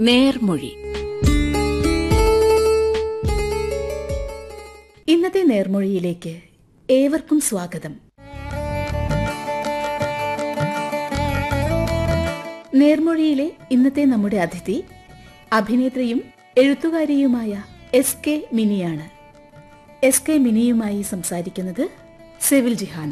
നേർമൊഴി ഇന്നത്തെ നേർമൊഴിയിലേക്ക് ഏവർക്കും സ്വാഗതം നേർമൊഴിയിലെ ഇന്നത്തെ നമ്മുടെ അതിഥി അഭിനേത്രിയും എഴുത്തുകാരിയുമായ എസ് കെ മിനിയാണ് എസ് കെ മിനിയുമായി സംസാരിക്കുന്നത് സെവിൽ ജിഹാൻ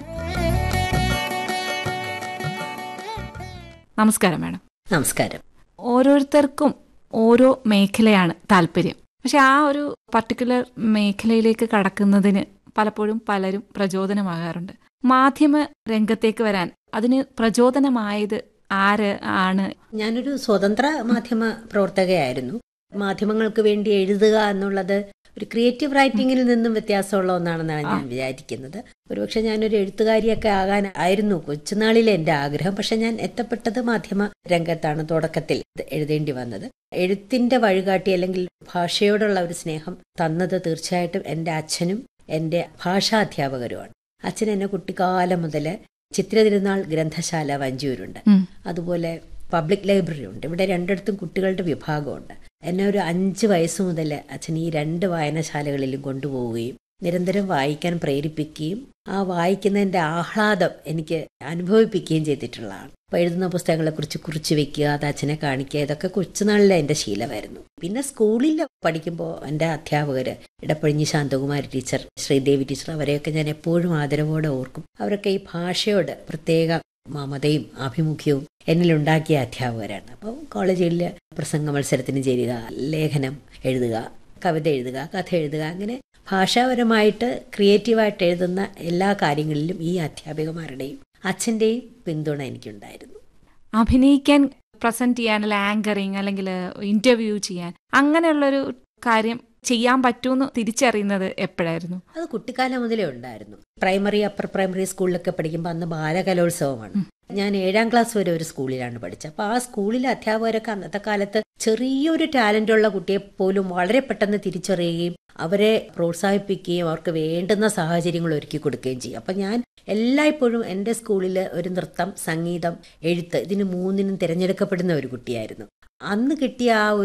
നമസ്കാരം മാഡം നമസ്കാരം ഓരോരുത്തർക്കും ഓരോ മേഖലയാണ് താല്പര്യം പക്ഷെ ആ ഒരു പർട്ടിക്കുലർ മേഖലയിലേക്ക് കടക്കുന്നതിന് പലപ്പോഴും പലരും പ്രചോദനമാകാറുണ്ട് മാധ്യമ രംഗത്തേക്ക് വരാൻ അതിന് പ്രചോദനമായത് ആര് ആണ് ഞാനൊരു സ്വതന്ത്ര മാധ്യമ പ്രവർത്തകയായിരുന്നു മാധ്യമങ്ങൾക്ക് വേണ്ടി എഴുതുക എന്നുള്ളത് ഒരു ക്രിയേറ്റീവ് റൈറ്റിംഗിൽ നിന്നും വ്യത്യാസമുള്ള ഒന്നാണെന്നാണ് ഞാൻ വിചാരിക്കുന്നത് ഒരുപക്ഷെ ഞാനൊരു എഴുത്തുകാരിയൊക്കെ ആകാൻ ആയിരുന്നു കൊച്ചുനാളിലെ എൻ്റെ ആഗ്രഹം പക്ഷെ ഞാൻ എത്തപ്പെട്ടത് മാധ്യമ രംഗത്താണ് തുടക്കത്തിൽ ഇത് എഴുതേണ്ടി വന്നത് എഴുത്തിന്റെ വഴികാട്ടി അല്ലെങ്കിൽ ഭാഷയോടുള്ള ഒരു സ്നേഹം തന്നത് തീർച്ചയായിട്ടും എൻ്റെ അച്ഛനും എൻ്റെ ഭാഷാധ്യാപകരുമാണ് അച്ഛൻ എന്നെ കുട്ടിക്കാലം മുതൽ ചിത്രതിരുനാൾ ഗ്രന്ഥശാല വഞ്ചൂരുണ്ട് ഉം. അതുപോലെ പബ്ലിക് ലൈബ്രറി ഉണ്ട് ഇവിടെ രണ്ടിടത്തും കുട്ടികളുടെ വിഭാഗമുണ്ട് എന്നെ ഒരു അഞ്ച് വയസ്സ് മുതൽ അച്ഛൻ ഈ രണ്ട് വായനശാലകളിലും കൊണ്ടുപോവുകയും നിരന്തരം വായിക്കാൻ പ്രേരിപ്പിക്കുകയും ആ വായിക്കുന്നതിന്റെ ആഹ്ലാദം എനിക്ക് അനുഭവിപ്പിക്കുകയും ചെയ്തിട്ടുള്ളതാണ് അപ്പോൾ എഴുതുന്ന പുസ്തകങ്ങളെക്കുറിച്ച് കുറിച്ച് വെക്കുക അത് അച്ഛനെ കാണിക്കുക ഇതൊക്കെ കൊച്ചുനാളിലെ എൻ്റെ ശീലമായിരുന്നു പിന്നെ സ്കൂളിൽ പഠിക്കുമ്പോൾ എൻ്റെ അധ്യാപകർ ഇടപ്പഴിഞ്ഞി ശാന്തകുമാരി ടീച്ചർ ശ്രീദേവി ടീച്ചർ അവരെയൊക്കെ ഞാൻ എപ്പോഴും ആദരവോടെ ഓർക്കും അവരൊക്കെ ഈ ഭാഷയോട് പ്രത്യേക മമതയും ആഭിമുഖ്യവും എന്നിലുണ്ടാക്കിയ അധ്യാപകരാണ് അപ്പോൾ കോളേജുകളിൽ പ്രസംഗ മത്സരത്തിന് ചേരുക ലേഖനം എഴുതുക കവിത എഴുതുക കഥ എഴുതുക അങ്ങനെ ഭാഷാപരമായിട്ട് ക്രിയേറ്റീവായിട്ട് എഴുതുന്ന എല്ലാ കാര്യങ്ങളിലും ഈ അധ്യാപികമാരുടെയും അച്ഛൻ്റെയും പിന്തുണ എനിക്കുണ്ടായിരുന്നു അഭിനയിക്കാൻ പ്രസന്റ് ചെയ്യാൻ അല്ലെ ആങ്കറിങ് അല്ലെങ്കിൽ ഇന്റർവ്യൂ ചെയ്യാൻ അങ്ങനെയുള്ളൊരു കാര്യം ചെയ്യാൻ പറ്റുമെന്ന് തിരിച്ചറിയുന്നത് എപ്പോഴായിരുന്നു അത് കുട്ടിക്കാലം മുതലേ ഉണ്ടായിരുന്നു പ്രൈമറി അപ്പർ പ്രൈമറി സ്കൂളിലൊക്കെ പഠിക്കുമ്പോൾ അന്ന് ബാലകലോത്സവമാണ് ഞാൻ ഏഴാം ക്ലാസ് വരെ ഒരു സ്കൂളിലാണ് പഠിച്ചത് അപ്പോൾ ആ സ്കൂളിലെ അധ്യാപകരൊക്കെ അന്നത്തെ കാലത്ത് ചെറിയൊരു ടാലന്റ് ഉള്ള കുട്ടിയെ പോലും വളരെ പെട്ടെന്ന് തിരിച്ചറിയുകയും അവരെ പ്രോത്സാഹിപ്പിക്കുകയും അവർക്ക് വേണ്ടുന്ന സാഹചര്യങ്ങൾ ഒരുക്കി കൊടുക്കുകയും ചെയ്യും അപ്പം ഞാൻ എല്ലായ്പ്പോഴും എൻ്റെ സ്കൂളിൽ ഒരു നൃത്തം സംഗീതം എഴുത്ത് ഇതിന് മൂന്നിനും തിരഞ്ഞെടുക്കപ്പെടുന്ന ഒരു കുട്ടിയായിരുന്നു അന്ന് കിട്ടിയ ആ